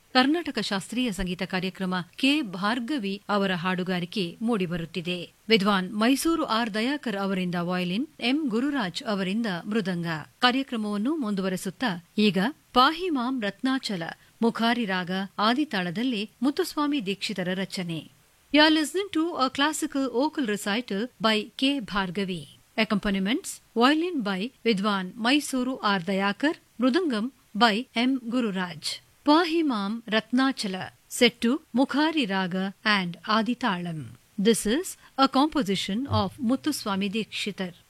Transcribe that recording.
ಕರ್ನಾಟಕ ಶಾಸ್ತ್ರೀಯ ಸಂಗೀತ ಕಾರ್ಯಕ್ರಮ ಕೆ ಭಾರ್ಗವಿ ಅವರ ಹಾಡುಗಾರಿಕೆ ಮೂಡಿಬರುತ್ತಿದೆ ವಿದ್ವಾನ್ ಮೈಸೂರು ಆರ್ ದಯಾಕರ್ ಅವರಿಂದ ವಯಲಿನ್ ಎಂ ಗುರುರಾಜ್ ಅವರಿಂದ ಮೃದಂಗ ಕಾರ್ಯಕ್ರಮವನ್ನು ಮುಂದುವರೆಸುತ್ತಾ ಈಗ ಪಾಹಿಮಾಂ ರತ್ನಾಚಲ ಮುಖಾರಿ ರಾಗ ಆದಿತಾಳದಲ್ಲಿ ಮುತ್ತುಸ್ವಾಮಿ ದೀಕ್ಷಿತರ ರಚನೆ you are listening to a classical vocal recital by K Bhargavi Accompaniments violin by Vidwan Mysuru R. Dayakar, Mrudangam by M. Gururaj. Pahimam Ratnachala set to Mukhari Raga and Aditalam. This is a composition of Muthuswami Dikshitar.